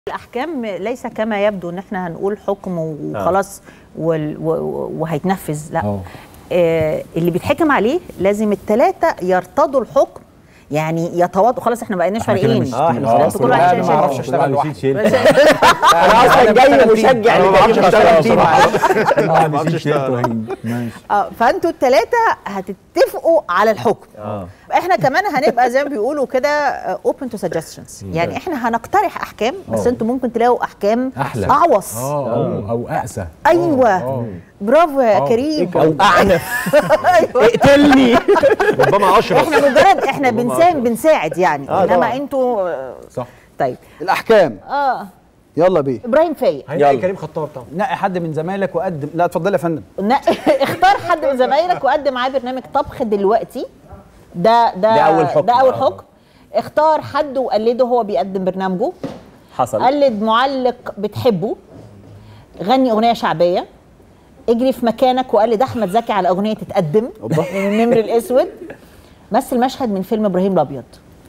الاحكام ليس كما يبدو ان احنا هنقول حكم وخلاص وال- و- وهيتنفذ لا اه آه اللي بيتحكم عليه لازم الثلاثه يرتضوا الحكم يعني يتواضعوا خلاص احنا ما بقيناش احنا كده فارقين مش- اه احنا انتوا خلاص كل واحد لا، شايل انا ما شايل. اعرفش اشتغل لوحدي شيل انا اصلا جاي مشجع أنا ما بعرفش أشتغل لتيم بصراحة. ما بعرفش أشتغل. ماشي اه فانتوا الثلاثه هتتفقوا على الحكم اه احنا كمان هنبقى زي ما بيقولوا كده اوبن تو سجستشنز يعني احنا هنقترح احكام بس آه. انتوا ممكن تلاقوا احكام احلى اعوص اه او او اقسى ايوه آه. برافو يا آه. كريم او اعنف ايوه اقتلني ربما اشرف احنا مجرد احنا بنساهم بنساعد يعني آه انما طبعاً. انتوا آه، صح طيب الاحكام اه يلا بيه ابراهيم فايق هنلاقي يلا. كريم خطاب طبعا نقي حد من زمايلك وقدم لا اتفضل يا فندم نق- اختار حد من زمايلك وقدم معاه برنامج طبخ دلوقتي ده ده ده أول حكم. ده اول آه. حكم اختار حد وقلده هو بيقدم برنامجه حصل قلد معلق بتحبه غني اغنيه شعبيه اجري في مكانك وقلد احمد زكي على اغنيه تتقدم من النمر الاسود مثل مشهد من فيلم ابراهيم الابيض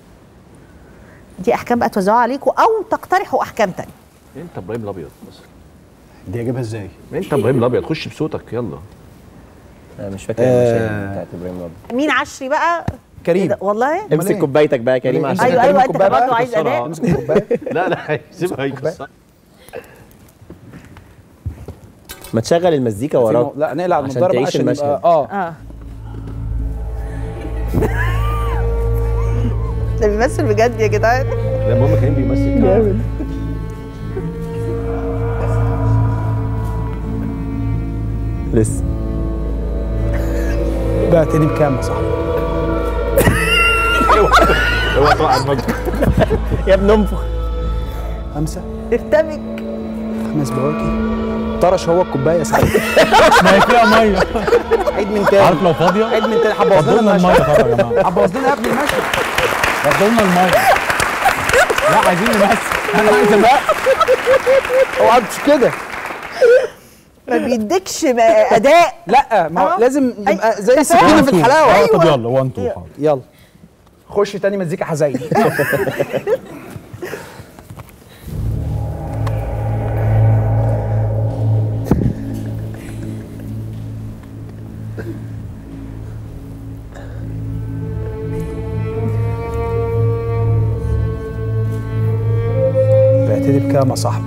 دي احكام بقى توزعوها عليكم او تقترحوا احكام تانية انت ابراهيم الابيض بس دي اجيبها ازاي انت ابراهيم الابيض خش بصوتك يلا انا مش فاكر المشاهد بتاعت ابراهيم الابيض مين عشري بقى كريم إيه ده؟ والله امسك إيه؟ كوبايتك بقى يا كريم امسك عشان ايوه كريم ايوه انت الكوباية برضه بقى، عايز تكسرها. اداء امسك الكوبايه لا لا هيسيبها يكسر ما تشغل المزيكا وراك لا نقلع عشان النضاره بقى تعيش عشان المشهد. يبقى اه اه ده بيمثل بجد يا جدعان لا المهم كريم بيمثل كمان. لسه بعتني بكام يا صاحبي اوعى توقع المجد يا ابن انفخ خمسه ارتبك خمس بواكي طرش هو الكوبايه يا صاحبي ما هي فيها ميه عيد من تاني عارف لو فاضيه عيد من تاني هبوظ فضوا لنا لنا المشهد الميه طبعا يا جماعه هبوظ لنا يا ابني المشهد فضوا لنا الميه لا عايزين نمثل انا عايز بقى اوعى مش كده ما بيديكش بقى اداء لا ما هو آه. لازم يبقى أي- زي السكينه في One, two. الحلاوه آه، طب يلا 1 2 حاضر يلا خش تاني مزيكا حزين بعتني بكام يا صاحبي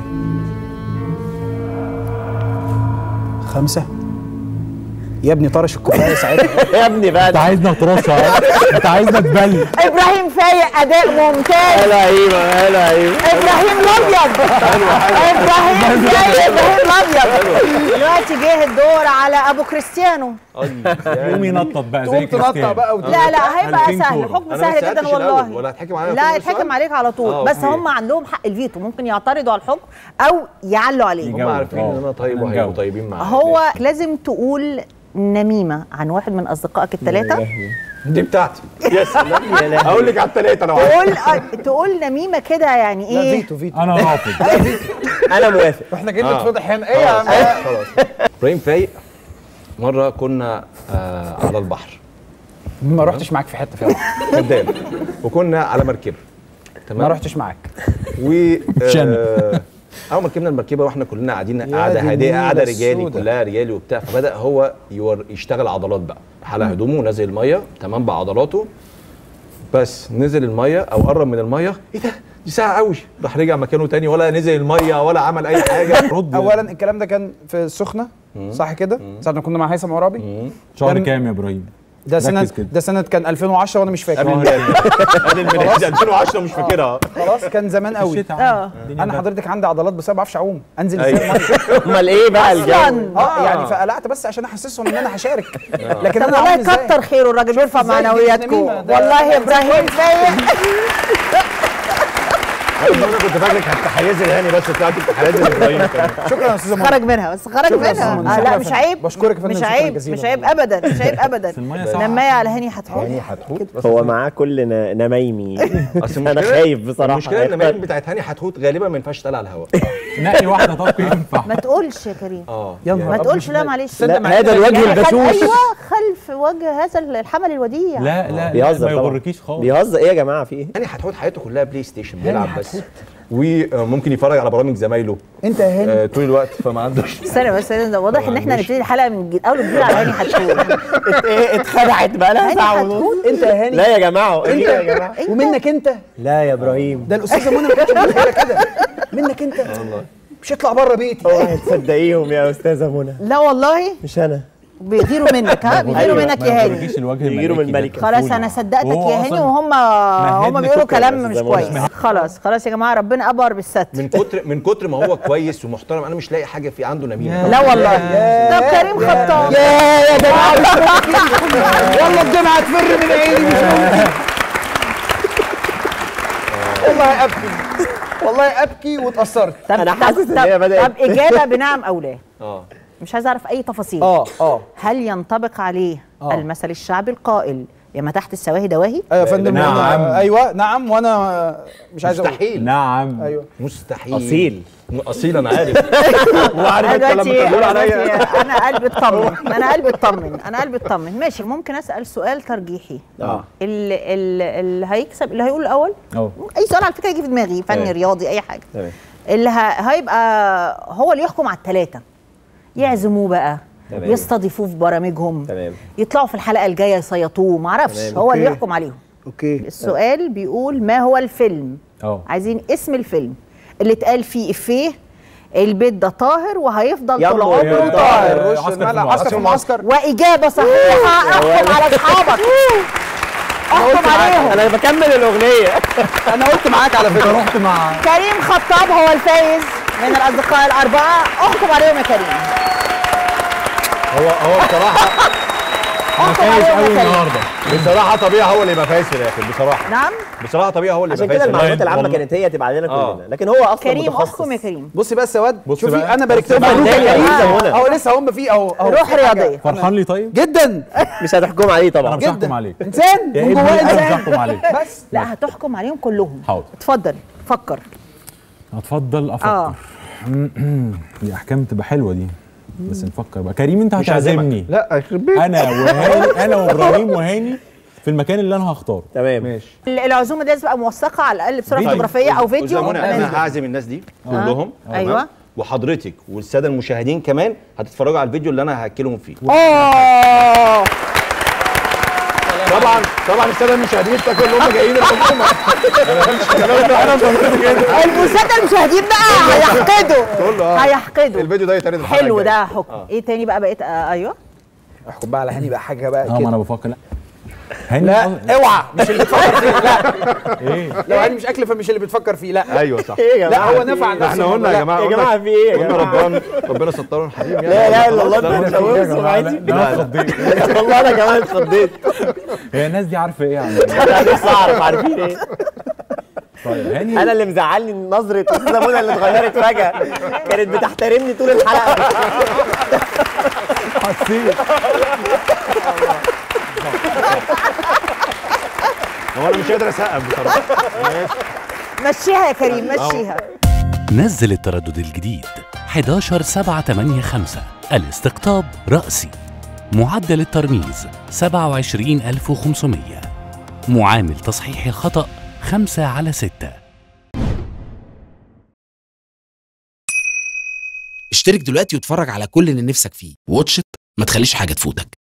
خمسة يا ابني طرش الكوباية ساعتها يا ابني بقى انت عايزنا ترصها انت عايزنا تبل ابراهيم فايق اداء ممتاز يا لعيبه يا لعيبه ابراهيم الابيض ابراهيم فايق ابراهيم الابيض دلوقتي جه الدور على ابو كريستيانو يقوم ينطط بقى زي تقوم تنطع كريستيانو بقى وت- لا لا هيبقى ألفين سهل كورة. حكم أنا ما سهل سألتش جدا الأول، والله ولا هيتحكم عليا لا كل هيتحكم سؤال؟ عليك على طول آه، بس أوكي. هم عندهم حق الفيتو ممكن يعترضوا على الحكم او يعلوا عليه هم يجاوب. عارفين ان انا طيب أنا وهيبقوا نجاوب. طيبين معايا هو لازم تقول نميمه عن واحد من اصدقائك الثلاثه دي بتاعتي يا سلام اقول لك على الثلاثه لو عايز تقول آه، تقول نميمه كده يعني لا ايه فيتو فيتو انا رافض انا موافق احنا جايين آه. نتفضح هنا ايه يا عم خلاص ابراهيم فايق مره كنا آه على البحر ما رحتش معاك في حته فيها قدام وكنا على مركبه تمام ما رحتش معاك و شن. آه، اول ما ركبنا المركبه واحنا كلنا قاعدين يا قاعده دي هادئه النيلة قاعده رجالي السودة. كلها رجالي وبتاع فبدا هو يور يشتغل عضلات بقى حلق هدومه ونزل الميه تمام بعضلاته بس نزل الميه او قرب من الميه ايه ده دي ساعه قوي راح رجع مكانه تاني ولا نزل الميه ولا عمل اي حاجه رد اولا الكلام ده كان في السخنه صح كده ساعه ما كنا مع هيثم عرابي شهر كان- كام يا ابراهيم ده سنه ركز كده. ده سنه كان 2010 وانا مش فاكر قبل الميلاد 2010 مش فاكرها خلاص كان زمان قوي الشتاء اه عادي. الدنيا انا برد. حضرتك عندي عضلات بس أنا ما بعرفش اعوم انزل أيوة. ازاي المية؟ امال ايه بقى الجو اصلا اه يعني فقلعت بس عشان احسسهم ان انا هشارك لكن طب انا والله عامل ازاي كتر خيره الراجل بيرفع إزاي دي معنوياتكم نميمة؟ ده- والله ابراهيم فايق انا كنت فاكرك هتحيزي الهاني بس طلعت بتحيزي ابراهيم كمان. شكرا يا استاذه خرج منها بس خرج شكرا يا أستاذ منها منى. آه شكرا لا يا مش فندم. عيب بشكرك يا فندم، مش شكرا عيب جزيلا مش عيب ابدا مش عيب ابدا بس المية صعبة. لما هي على هاني هتحط هاني هتحوت بس هو معاه كل ن- نمايمي اصل انا المشكلة- خايف بصراحه المشكله ان المايل بتاعت هاني هتحوت غالبا ما ينفعش تقال على الهواء نقي واحده طب ينفع ما تقولش يا كريم اه يا نهار ما أبيض. تقولش لا معلش لا هذا الوجه يعني خل- البشوش ايوه خلف وجه هذا الحمل الوديع لا لا لا بيهزر ما طبعا يغركيش خالص بيهزر ايه يا جماعه في ايه هاني هتحوت حياته كلها بلاي ستيشن بيلعب بس وممكن يتفرج على برامج زمايله انت يا هاني آه، طول الوقت فما عندوش استنى بس ده واضح ان احنا نبتدي الحلقه من جديد اول جديد على هاني حتكون ايه اتخدعت بقى لها هاني ساعه ونص حتكون انت يا هاني لا يا جماعه انت ايه يا جماعه ومنك انت لا يا ابراهيم ده الاستاذه منى ما كانتش بتقول كده منك انت مش هيطلع بره بيتي اوعي تصدقيهم يا استاذه منى لا والله مش انا بيغيروا منك ها بيغيروا أيوة، منك يا هاني يوريكيش الوجه بيجيروا من الملكي ملكة. ده. خلاص طفولة. انا صدقتك وهو يا هاني أصلاً وهم مهدني هم بيقولوا فكرة كلام بس مش زي ما قلت. كويس خلاص خلاص يا جماعه ربنا ابر بالستر من كتر من كتر ما هو كويس ومحترم انا مش لاقي حاجه في عنده نبيل لا والله ده كريم خطاب يا يا جماعه مش ممكن والله الدمعه تفر من عيني مش ممكن والله ابكي والله ابكي واتاثرت طب أنا طب- حاسس إن طب- هي بدأت. طب اجابه بنعم او لا اه مش عايزه اعرف اي تفاصيل اه اه هل ينطبق عليه آه. المثل الشعبي القائل يا ما تحت السواهي دواهي ايوه يا فندم نعم. وأنا- ايوه نعم وانا مش عايز اقول مستحيل نعم ايوه مستحيل اصيل اصيل انا عارف وعارف أنا انت لما دلوقتي تقول أنا عليا دلوقتي انا قلبي اطمن انا قلبي اطمن انا قلبي اطمن ماشي ممكن اسال سؤال ترجيحي اه اللي, اللي, اللي هيكسب اللي هيقول الاول أهو. اي سؤال على فكره يجي في دماغي فني تمام. رياضي اي حاجه تمام اللي ه- هيبقى هو اللي يحكم على الثلاثه يعزموه بقى تمام. يستضيفوه في برامجهم تمام يطلعوا في الحلقه الجايه يصيطوه معرفش تمام. هو اللي أوكي. يحكم عليهم اوكي السؤال بيقول ما هو الفيلم اه عايزين اسم الفيلم اللي اتقال فيه افيه البيت ده طاهر وهيفضل يلا طول يا عمره طاهر. طاهر رش عسكر في الملعب المعسكر. عسكر في المعسكر واجابه صحيحه احكم على اصحابك احكم عليهم انا بكمل الاغنيه انا قلت معاك على فكره رحت مع كريم خطاب هو الفايز من الاصدقاء الاربعه احكم عليهم يا كريم هو هو بصراحه احكم فايز عليهم قوي يا كريم النهارده بصراحه طبيعي هو اللي يبقى فايز في الاخر بصراحه نعم بصراحه طبيعي هو اللي عشان يبقى كده فايز في المعلومات الآخر. العامه والله. كانت هي تبقى علينا آه. كلنا لكن هو اصلا كريم متخصص احكم يا كريم بصي بس يا واد بص شوفي بقى. انا باركت لهم بقى مبروك يا ده كريم كريم ده اهو لسه هم فيه اهو اهو روح في حاجة. رياضيه فرحان لي طيب جدا مش هتحكم عليه انا طبعا مش هحكم جدا عليك انسان يا من ابني جواه انا مش انسان هحكم عليك بس لا هتحكم عليهم كلهم حاضر اتفضل فكر اتفضل افكر اه دي احكام تبقى حلوه دي بس نفكر بقى كريم انت مش هتعزمني لا يخرب بيت انا وهاني انا وابراهيم وهاني في المكان اللي انا هختاره تمام ماشي العزومه دي لازم تبقى موثقه على الاقل بصوره فيديو. فوتوغرافيه او فيديو أستاذة منى، تمام. انا هعزم الناس دي كلهم أيوة. تمام؟ وحضرتك والساده المشاهدين كمان هتتفرجوا على الفيديو اللي انا هاكلهم فيه اه طبعا طبعا الساده المشاهدين افتكروا ان هم جايين الحكومه المساعدة المشاهدين بقى هيحقدوا تقول له آه. هيحقدوا الفيديو ده يتعرض الحلقة حلو الجاية. ده حكم ايه تاني بقى بقيت آه ايوه احكم بقى على هاني بقى حاجه بقى اه ما كده انا بفكر لا هاني لا أص- اوعى مش اللي بتفكر فيه لا ايه لو هاني مش اكل فمش اللي بتفكر فيه لا ايوه صح ايه يا لا جماعه هو نفع ده احنا نفسه. قلنا يا لا. جماعه يا قلنا- جماعه في ايه يا قلنا جماعه ربنا ربنا سترنا الحريم يعني لا لا الا الله خلاص، انت لا، يا متجوزهم جماعة، عادي لا، لا، اتخضيت. والله انا كمان اتخضيت هي الناس دي عارفه ايه يعني انا لسه اعرف عارفين ايه طيب هاني انا اللي مزعلني نظره استاذه منى اللي اتغيرت فجاه كانت بتحترمني طول الحلقه حسيت هو انا مش قادر اسقف بصراحه مشيها يا كريم مشيها نزل التردد الجديد 11 7 8 5 الاستقطاب رأسي معدل الترميز 27500 معامل تصحيح الخطأ 5 على 6 اشترك دلوقتي واتفرج على كل اللي نفسك فيه واتش إت، ما تخليش حاجة تفوتك